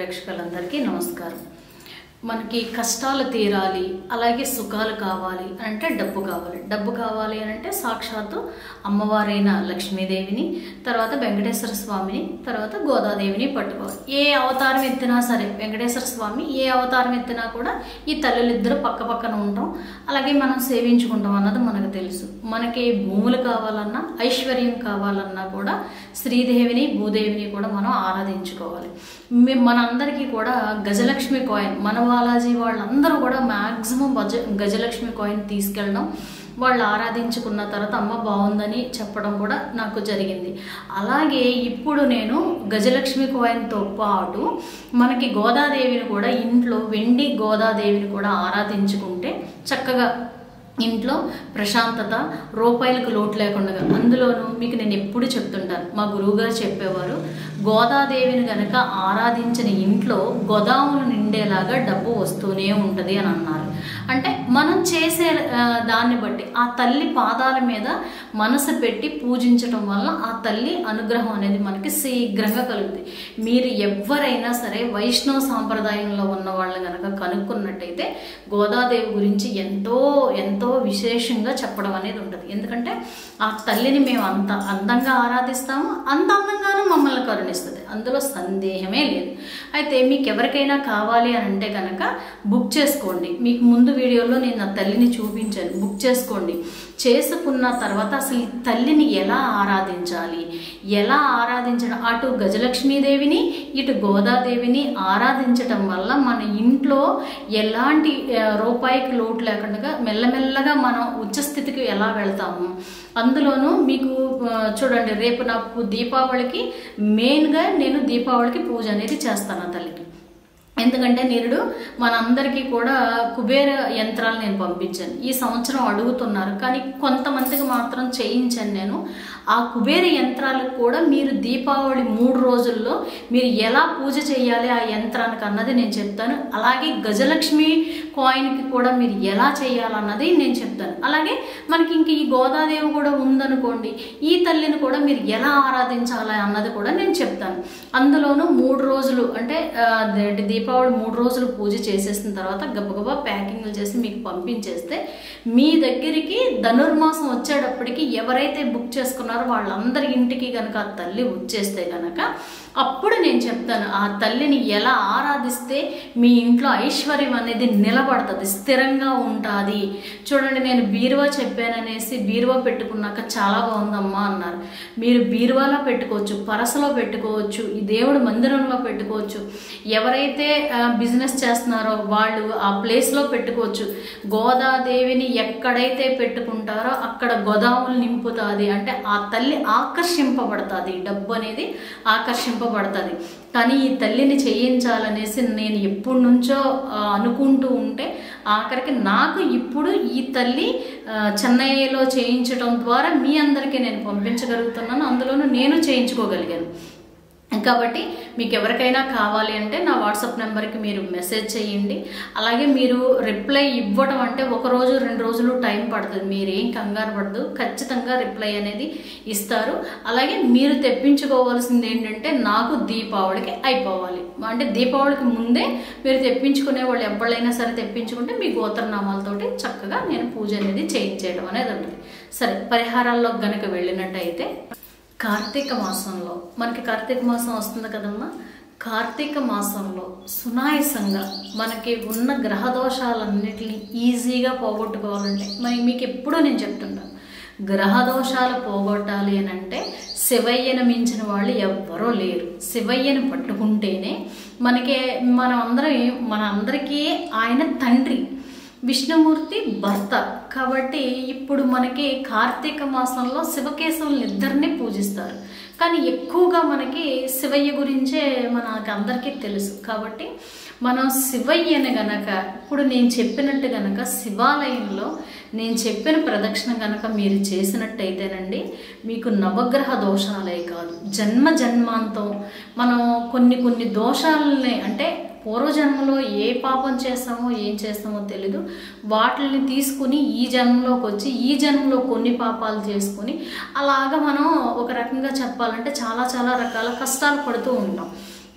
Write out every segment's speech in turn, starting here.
ప్రేక్షకులందరికీ నమస్కారం మనకి కష్టాలు తీరాలి అలాగే సుఖాలు కావాలి అని అంటే డబ్బు కావాలి డబ్బు కావాలి అని అంటే సాక్షాత్తు అమ్మవారైన లక్ష్మీదేవిని తర్వాత వెంకటేశ్వర స్వామిని తర్వాత గోదాదేవిని పట్టుకోవాలి ఏ అవతారం ఎత్తినా సరే వెంకటేశ్వర స్వామి ఏ అవతారం ఎత్తినా కూడా ఈ తల్లులిద్దరూ పక్క పక్కన ఉంటాం అలాగే మనం సేవించుకుంటాం అన్నది మనకు తెలుసు మనకి భూములు కావాలన్నా ఐశ్వర్యం కావాలన్నా కూడా శ్రీదేవిని భూదేవిని కూడా మనం ఆరాధించుకోవాలి మే- మనందరికీ కూడా గజలక్ష్మి కాయిన్ మన బాలాజీ వాళ్ళందరూ కూడా మ్యాక్సిమం గజ గజలక్ష్మి కాయిన్ తీసుకెళ్ళడం వాళ్ళు ఆరాధించుకున్న తర్వాత అమ్మ బాగుందని చెప్పడం కూడా నాకు జరిగింది అలాగే ఇప్పుడు నేను గజలక్ష్మి కాయిన్తో పాటు మనకి గోదాదేవిని కూడా ఇంట్లో వెండి గోదాదేవిని కూడా ఆరాధించుకుంటే చక్కగా ఇంట్లో ప్రశాంతత రూపాయలకు లోటు లేకుండా అందులోనూ మీకు నేను ఎప్పుడు చెప్తుంటాను మా గురువుగారు చెప్పేవారు గోదాదేవిని గనక ఆరాధించిన ఇంట్లో గోదాములు నిండేలాగా డబ్బు వస్తూనే ఉంటుంది అని అన్నారు అంటే మనం చేసే ఆ, దాన్ని బట్టి ఆ తల్లి పాదాల మీద మనసు పెట్టి పూజించటం వల్ల ఆ తల్లి అనుగ్రహం అనేది మనకి శీఘ్రంగా కలుగుతుంది మీరు ఎవరైనా సరే వైష్ణవ సాంప్రదాయంలో ఉన్న వాళ్ళు కనుక కనుక్కున్నట్టయితే గోదాదేవి గురించి ఎంతో ఎంతో విశేషంగా చెప్పడం అనేది ఉంటుంది ఎందుకంటే ఆ తల్లిని మేము అంత అందంగా ఆరాధిస్తాము అంత అందంగానూ మమ్మల్ని కరుణిస్తుంది అందులో సందేహమే లేదు అయితే మీకు ఎవరికైనా కావాలి అని అంటే కనుక బుక్ చేసుకోండి మీకు ముందు వీడియోలో నేను నా తల్లిని చూపించాను బుక్ చేసుకోండి చేసుకున్న తర్వాత అసలు ఈ తల్లిని ఎలా ఆరాధించాలి ఎలా ఆరాధించడం అటు గజలక్ష్మీదేవిని ఇటు గోదాదేవిని ఆరాధించటం వల్ల మన ఇంట్లో ఎలాంటి ఆ, రూపాయికి లోటు లేకుండా మెల్లమెల్లగా మనం ఉచ్చస్థితికి ఎలా వెళ్తాము అందులోనూ మీకు ఆ, చూడండి రేపు నాకు దీపావళికి మెయిన్గా నేను దీపావళికి పూజ అనేది చేస్తాను ఆ తల్లికి ఎందుకంటే నిరుడు మనందరికీ కూడా కుబేర యంత్రాలు నేను పంపించాను ఈ సంవత్సరం అడుగుతున్నారు కానీ కొంతమందికి మాత్రం చేయించాను నేను ఆ కుబేర యంత్రాలకు కూడా మీరు దీపావళి మూడు రోజుల్లో మీరు ఎలా పూజ చేయాలి ఆ యంత్రానికి అన్నది నేను చెప్తాను అలాగే గజలక్ష్మి కాయిన్కి కూడా మీరు ఎలా చేయాలన్నది నేను చెప్తాను అలాగే మనకి ఇంక ఈ గోదాదేవి కూడా ఉందనుకోండి ఈ తల్లిని కూడా మీరు ఎలా ఆరాధించాలి అన్నది కూడా నేను చెప్తాను అందులోనూ మూడు రోజులు అంటే ఆ, అదేంటి దీపావళి మూడు రోజులు పూజ చేసేసిన తర్వాత గబగబా ప్యాకింగ్లు చేసి మీకు పంపించేస్తే మీ దగ్గరికి ధనుర్మాసం వచ్చేటప్పటికి ఎవరైతే బుక్ చేసుకున్నారో వాళ్ళందరి ఇంటికి కనుక ఆ తల్లి వచ్చేస్తే కనుక అప్పుడు నేను చెప్తాను ఆ తల్లిని ఎలా ఆరాధిస్తే మీ ఇంట్లో ఐశ్వర్యం అనేది నిలబడుతుంది స్థిరంగా ఉంటుంది చూడండి నేను బీరువా చెప్పాననేసి బీరువా పెట్టుకున్నాక చాలా బాగుందమ్మా అన్నారు మీరు బీరువాలో పెట్టుకోవచ్చు పరసలో పెట్టుకోవచ్చు ఈ దేవుడి మందిరంలో పెట్టుకోవచ్చు ఎవరైతే బిజినెస్ చేస్తున్నారో వాళ్ళు ఆ ప్లేస్లో పెట్టుకోవచ్చు గోదాదేవిని ఎక్కడైతే పెట్టుకుంటారో అక్కడ గోదాములు నింపుతుంది అంటే ఆ తల్లి ఆకర్షింపబడుతుంది డబ్బు అనేది ఆకర్షింపబడుతుంది కానీ ఈ తల్లిని చేయించాలనేసి నేను ఎప్పటి నుంచో ఆ, అనుకుంటూ ఉంటే ఆఖరికి నాకు ఇప్పుడు ఈ తల్లి ఆ, చెన్నైలో చేయించడం ద్వారా మీ అందరికీ నేను పంపించగలుగుతున్నాను అందులోనూ నేను చేయించుకోగలిగాను కాబట్టి మీకు ఎవరికైనా కావాలి అంటే నా వాట్సాప్ నెంబర్కి మీరు మెసేజ్ చేయండి అలాగే మీరు రిప్లై ఇవ్వడం అంటే ఒక రోజు రెండు రోజులు టైం పడుతుంది మీరు ఏం కంగారు పడదు ఖచ్చితంగా రిప్లై అనేది ఇస్తారు అలాగే మీరు తెప్పించుకోవాల్సింది ఏంటంటే నాకు దీపావళికి అయిపోవాలి అంటే దీపావళికి ముందే మీరు తెప్పించుకునే వాళ్ళు ఎవరైనా సరే తెప్పించుకుంటే మీ గోత్రనామాలతోటి చక్కగా నేను పూజ అనేది చేయించేయడం అనేది ఉంటుంది సరే పరిహారాల్లో గనక వెళ్ళినట్టయితే కార్తీక మాసంలో మనకి కార్తీక మాసం వస్తుంది కదమ్మా కార్తీక మాసంలో సునాయసంగా మనకి ఉన్న గ్రహ దోషాలన్నిటిని ఈజీగా పోగొట్టుకోవాలంటే మరి మీకు ఎప్పుడూ నేను చెప్తుంటాను గ్రహ దోషాలు పోగొట్టాలి అని అంటే శివయ్యను మించిన వాళ్ళు ఎవ్వరూ లేరు శివయ్యను పట్టుకుంటేనే మనకి మనం అందరం మన అందరికీ ఆయన తండ్రి విష్ణుమూర్తి భర్త కాబట్టి ఇప్పుడు మనకి కార్తీక మాసంలో శివకేశవులను ఇద్దరిని పూజిస్తారు కానీ ఎక్కువగా మనకి శివయ్య గురించే మనకు అందరికీ తెలుసు కాబట్టి మనం శివయ్యని గనక ఇప్పుడు నేను చెప్పినట్టు గనక శివాలయంలో నేను చెప్పిన ప్రదక్షిణ గనక మీరు చేసినట్టయితేనండి మీకు నవగ్రహ దోషాలే కాదు జన్మ జన్మాంతం మనం కొన్ని కొన్ని దోషాలని అంటే పూర్వజన్మలో ఏ పాపం చేస్తామో ఏం చేస్తామో తెలీదు వాటిని తీసుకుని ఈ జన్మలోకి వచ్చి ఈ జన్మలో కొన్ని పాపాలు చేసుకుని అలాగా మనం ఒక రకంగా చెప్పాలంటే చాలా చాలా రకాల కష్టాలు పడుతూ ఉంటాం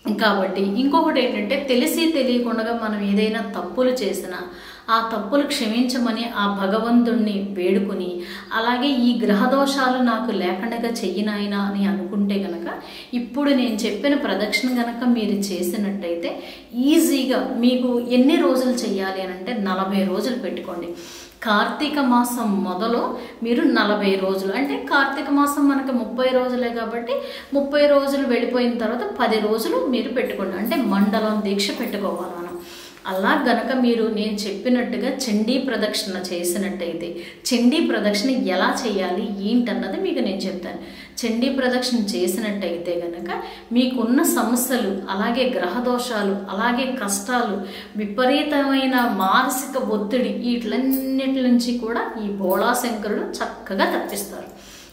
కాబట్టి ఇంకొకటి ఏంటంటే తెలిసి తెలియకుండా మనం ఏదైనా తప్పులు చేసినా ఆ తప్పులు క్షమించమని ఆ భగవంతుణ్ణి వేడుకుని అలాగే ఈ గ్రహదోషాలు నాకు లేకుండా చెయ్యినాయనా అని అనుకుంటే గనక ఇప్పుడు నేను చెప్పిన ప్రదక్షిణ గనక మీరు చేసినట్టయితే ఈజీగా మీకు ఎన్ని రోజులు చెయ్యాలి అని అంటే నలభై రోజులు పెట్టుకోండి కార్తీక మాసం మొదలు మీరు నలభై రోజులు అంటే కార్తీక మాసం మనకి ముప్పై రోజులే కాబట్టి ముప్పై రోజులు వెళ్ళిపోయిన తర్వాత పది రోజులు మీరు పెట్టుకోండి అంటే మండలం దీక్ష పెట్టుకోవాలి మనం అలా గనక మీరు నేను చెప్పినట్టుగా చండీ ప్రదక్షిణ చేసినట్టయితే చండీ ప్రదక్షిణ ఎలా చేయాలి ఏంటన్నది మీకు నేను చెప్తాను చండీ ప్రదక్షిణ చేసినట్టయితే గనక మీకున్న సమస్యలు అలాగే గ్రహదోషాలు అలాగే కష్టాలు విపరీతమైన మానసిక ఒత్తిడి వీటిలన్నిటి నుంచి కూడా ఈ బోళాశంకరుడు చక్కగా తప్పిస్తారు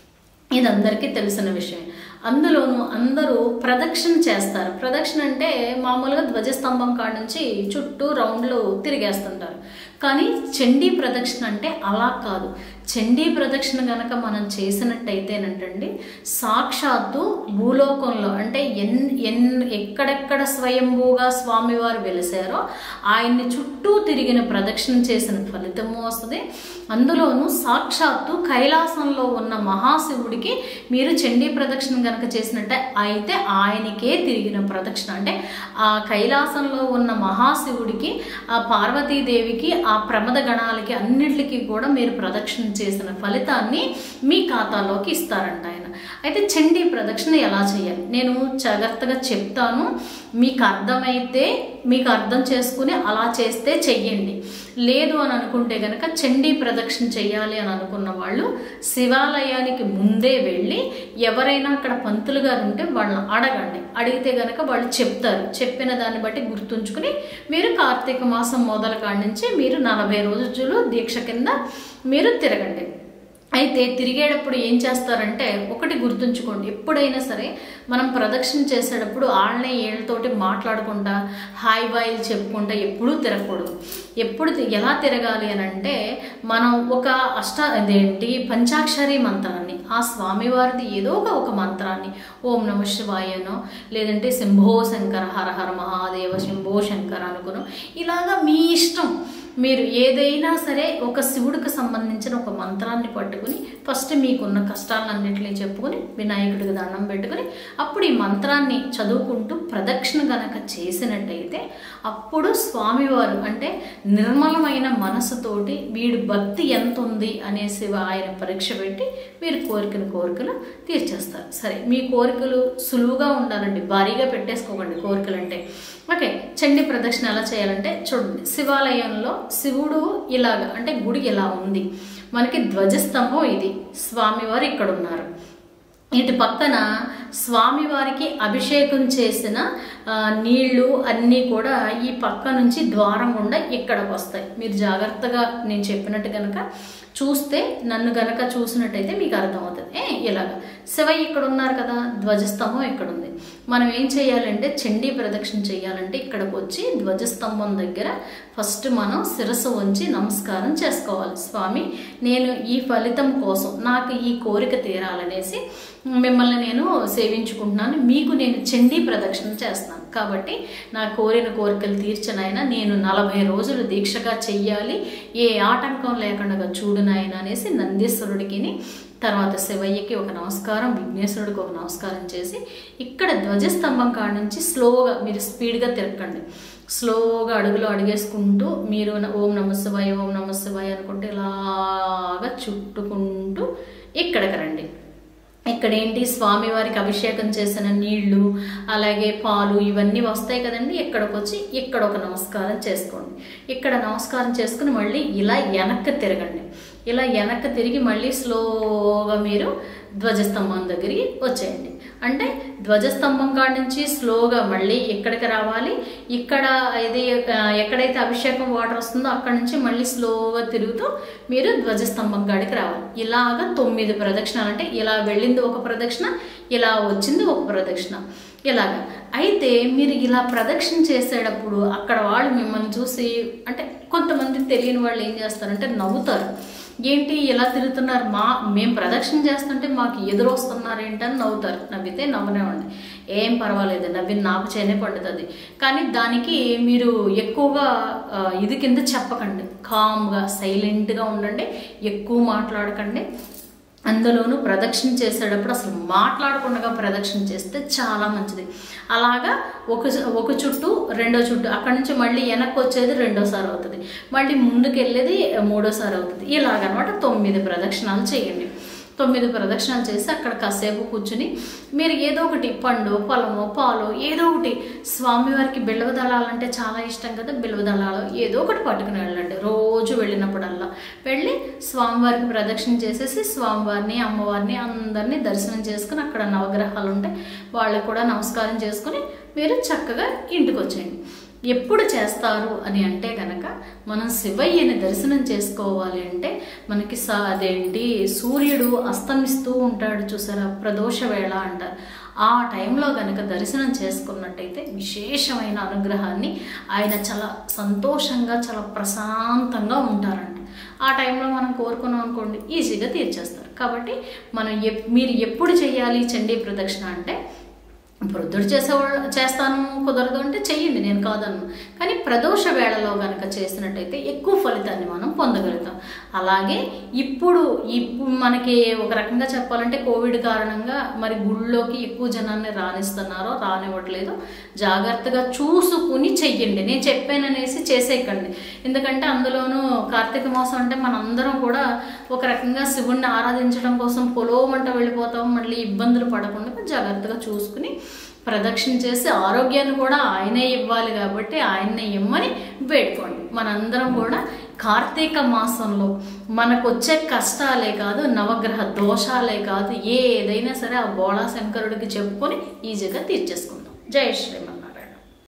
ఇది అందరికీ తెలిసిన విషయమే అందులోనూ అందరూ ప్రదక్షిణ చేస్తారు ప్రదక్షిణ అంటే మామూలుగా ధ్వజస్తంభం కాడ నుంచి చుట్టూ రౌండ్లు తిరిగేస్తుంటారు కానీ చండీ ప్రదక్షిణ అంటే అలా కాదు చండీ ప్రదక్షిణ గనక మనం చేసినట్టయితేనంటండి సాక్షాత్తు భూలోకంలో అంటే ఎన్ ఎన్ ఎక్కడెక్కడ స్వయంభూగా స్వామివారు వెలిసారో ఆయన్ని చుట్టూ తిరిగిన ప్రదక్షిణ చేసిన ఫలితము వస్తుంది అందులోనూ సాక్షాత్తు కైలాసంలో ఉన్న మహాశివుడికి మీరు చండీ ప్రదక్షిణ గనక చేసినట్టే అయితే ఆయనకే తిరిగిన ప్రదక్షిణ అంటే ఆ కైలాసంలో ఉన్న మహాశివుడికి ఆ పార్వతీదేవికి ఆ ప్రమద గణాలకి అన్నిటికీ కూడా మీరు ప్రదక్షిణ చేసిన ఫలితాన్ని మీ ఖాతాలోకి ఇస్తారంట ఆయన అయితే చండీ ప్రదక్షిణ ఎలా చేయాలి నేను జాగ్రత్తగా చెప్తాను మీకు అర్థమైతే మీకు అర్థం చేసుకుని అలా చేస్తే చెయ్యండి లేదు అని అనుకుంటే కనుక చండీ ప్రదక్షిణ చేయాలి అని అనుకున్న వాళ్ళు శివాలయానికి ముందే వెళ్ళి ఎవరైనా అక్కడ పంతులు గారు ఉంటే వాళ్ళని అడగండి అడిగితే గనక వాళ్ళు చెప్తారు చెప్పిన దాన్ని బట్టి గుర్తుంచుకుని మీరు కార్తీక మాసం మొదల కాడి నుంచి మీరు నలభై రోజులు దీక్ష కింద మీరు తిరగండి అయితే తిరిగేటప్పుడు ఏం చేస్తారంటే ఒకటి గుర్తుంచుకోండి ఎప్పుడైనా సరే మనం ప్రదక్షిణ చేసేటప్పుడు ఆళ్ళనే ఏళ్ళతోటి మాట్లాడకుండా హాయ్ బాయిలు చెప్పుకుంటా ఎప్పుడూ తిరగకూడదు ఎప్పుడు తి- ఎలా తిరగాలి అని అంటే మనం ఒక అష్ట అదేంటి పంచాక్షరి మంత్రాన్ని ఆ స్వామివారిది ఏదో ఒక ఒక మంత్రాన్ని ఓం నమ శివాయనో లేదంటే శంభో శంకర హర హర మహాదేవ శంభో శంకర అనుకును ఇలాగా మీ ఇష్టం మీరు ఏదైనా సరే ఒక శివుడికి సంబంధించిన ఒక మంత్రాన్ని పట్టుకుని ఫస్ట్ మీకున్న కష్టాలన్నింటినీ చెప్పుకొని వినాయకుడికి దండం పెట్టుకుని అప్పుడు ఈ మంత్రాన్ని చదువుకుంటూ ప్రదక్షిణ గనక చేసినట్టయితే అప్పుడు స్వామివారు అంటే నిర్మలమైన మనసుతోటి వీడి భక్తి ఎంత ఉంది అనేసి ఆయన పరీక్ష పెట్టి మీరు కోరికలు కోరికలు తీర్చేస్తారు సరే మీ కోరికలు సులువుగా ఉండాలండి భారీగా పెట్టేసుకోకండి కోరికలు అంటే ఓకే చండీ ప్రదక్షిణ ఎలా చేయాలంటే చూడండి శివాలయంలో శివుడు ఇలాగ అంటే గుడి ఇలా ఉంది మనకి ధ్వజస్తంభం ఇది స్వామివారు ఇక్కడ ఉన్నారు ఇటు పక్కన స్వామివారికి అభిషేకం చేసిన ఆ, నీళ్లు అన్నీ కూడా ఈ పక్క నుంచి ద్వారం గుండా ఇక్కడికి వస్తాయి మీరు జాగ్రత్తగా నేను చెప్పినట్టు కనుక చూస్తే నన్ను గనక చూసినట్టయితే మీకు అర్థమవుతుంది ఏ ఇలాగ శివయ్య ఇక్కడ ఉన్నారు కదా ధ్వజస్తంభం ఇక్కడ ఉంది మనం ఏం చేయాలంటే చండీ ప్రదక్షిణ చేయాలంటే ఇక్కడికి వచ్చి ధ్వజస్తంభం దగ్గర ఫస్ట్ మనం శిరస్సు ఉంచి నమస్కారం చేసుకోవాలి స్వామి నేను ఈ ఫలితం కోసం నాకు ఈ కోరిక తీరాలనేసి మిమ్మల్ని నేను సేవించుకుంటున్నాను మీకు నేను చండీ ప్రదక్షిణ చేస్తాను కాబట్టి నా కోరిన కోరికలు తీర్చనైనా నేను నలభై రోజులు దీక్షగా చెయ్యాలి ఏ ఆటంకం లేకుండా చూడు నాయన అనేసి నందీశ్వరుడికి తర్వాత శివయ్యకి ఒక నమస్కారం విఘ్నేశ్వరుడికి ఒక నమస్కారం చేసి ఇక్కడ ధ్వజస్తంభం కాడ నుంచి స్లోగా మీరు స్పీడ్గా తిరగండి స్లోగా అడుగులో అడిగేసుకుంటూ మీరు ఓం నమ శివాయ ఓం నమ శివాయ అనుకుంటే ఇలాగా చుట్టుకుంటూ ఇక్కడికి రండి ఇక్కడ ఏంటి స్వామివారికి అభిషేకం చేసిన నీళ్లు అలాగే పాలు ఇవన్నీ వస్తాయి కదండి ఇక్కడికి వచ్చి ఇక్కడ ఒక నమస్కారం చేసుకోండి ఇక్కడ నమస్కారం చేసుకుని మళ్ళీ ఇలా వెనక్కి తిరగండి ఇలా వెనక్కి తిరిగి మళ్ళీ స్లోగా మీరు ధ్వజస్తంభం దగ్గరికి వచ్చేయండి అంటే ధ్వజస్తంభం కాడ నుంచి స్లోగా మళ్ళీ ఇక్కడికి రావాలి ఇక్కడ ఇది ఆ, ఎక్కడైతే అభిషేకం వాటర్ వస్తుందో అక్కడ నుంచి మళ్ళీ స్లోగా తిరుగుతూ మీరు ధ్వజస్తంభం కాడికి రావాలి ఇలాగ తొమ్మిది ప్రదక్షిణాలు అంటే ఇలా వెళ్ళింది ఒక ప్రదక్షిణ ఇలా వచ్చింది ఒక ప్రదక్షిణ ఇలాగ అయితే మీరు ఇలా ప్రదక్షిణ చేసేటప్పుడు అక్కడ వాళ్ళు మిమ్మల్ని చూసి అంటే కొంతమంది తెలియని వాళ్ళు ఏం చేస్తారంటే నవ్వుతారు ఏంటి ఇలా తిరుగుతున్నారు మా మేము ప్రదక్షిణ చేస్తుంటే మాకు ఎదురు వస్తున్నారు ఏంటని నవ్వుతారు నవ్వితే నవ్వనివ్వండి ఏం పర్వాలేదు నవ్వి నాకు చేనే పండుతుంది కానీ దానికి మీరు ఎక్కువగా ఆ, ఇది కింద చెప్పకండి కామ్గా సైలెంట్గా ఉండండి ఎక్కువ మాట్లాడకండి అందులోనూ ప్రదక్షిణ చేసేటప్పుడు అసలు మాట్లాడకుండా ప్రదక్షిణ చేస్తే చాలా మంచిది అలాగా ఒక ఒక చుట్టూ రెండో చుట్టూ అక్కడి నుంచి మళ్ళీ వెనక్కి వచ్చేది రెండోసారి అవుతుంది మళ్ళీ ముందుకు వెళ్ళేది మూడోసారి అవుతుంది ఇలాగనమాట తొమ్మిది ప్రదక్షిణాలు చేయండి తొమ్మిది ప్రదక్షిణాలు చేసి అక్కడ కాసేపు కూర్చుని మీరు ఏదో ఒకటి పండు పొలము పాలు ఏదో ఒకటి స్వామివారికి బిల్వ దళాలంటే చాలా ఇష్టం కదా బిల్వ దళాలు ఏదో ఒకటి పట్టుకుని వెళ్ళండి రోజు వెళ్ళినప్పుడల్లా వెళ్ళి స్వామివారికి ప్రదక్షిణ చేసేసి స్వామివారిని అమ్మవారిని అందరినీ దర్శనం చేసుకుని అక్కడ నవగ్రహాలు ఉంటాయి వాళ్ళకు కూడా నమస్కారం చేసుకుని మీరు చక్కగా ఇంటికి వచ్చేయండి ఎప్పుడు చేస్తారు అని అంటే గనక మనం శివయ్యని దర్శనం చేసుకోవాలి అంటే మనకి సా అదేంటి సూర్యుడు అస్తమిస్తూ ఉంటాడు చూసారా ప్రదోష వేళ అంటారు ఆ టైంలో గనక దర్శనం చేసుకున్నట్టయితే విశేషమైన అనుగ్రహాన్ని ఆయన చాలా సంతోషంగా చాలా ప్రశాంతంగా ఉంటారంట ఆ టైంలో మనం కోరుకున్నాం అనుకోండి ఈజీగా తీర్చేస్తారు కాబట్టి మనం ఎప్ మీరు ఎప్పుడు చేయాలి చండీ ప్రదక్షిణ అంటే ప్రొద్దుడు చేసేవాళ్ళు చేస్తాను కుదరదు అంటే చెయ్యండి నేను కాదన్ను కానీ ప్రదోష వేళలో కనుక చేసినట్టయితే ఎక్కువ ఫలితాన్ని మనం పొందగలుగుతాం అలాగే ఇప్పుడు ఇప్పుడు మనకి ఒక రకంగా చెప్పాలంటే కోవిడ్ కారణంగా మరి గుళ్ళోకి ఎక్కువ జనాన్ని రాణిస్తున్నారో రానివ్వట్లేదు జాగ్రత్తగా చూసుకుని చెయ్యండి నేను చెప్పాననేసి చేసేయకండి ఎందుకంటే అందులోనూ కార్తీక మాసం అంటే మనందరం కూడా ఒక రకంగా శివుణ్ణి ఆరాధించడం కోసం పొలోమంట వెళ్ళిపోతాం మళ్ళీ ఇబ్బందులు పడకుండా జాగ్రత్తగా చూసుకుని ప్రదక్షిణ చేసి ఆరోగ్యాన్ని కూడా ఆయనే ఇవ్వాలి కాబట్టి ఆయన్నే ఇమ్మని వేడుకోండి మనందరం కూడా కార్తీక మాసంలో మనకు వచ్చే కష్టాలే కాదు నవగ్రహ దోషాలే కాదు ఏదైనా సరే ఆ బోళా శంకరుడికి చెప్పుకొని ఈజీగా తీర్చేసుకుందాం జై శ్రీమన్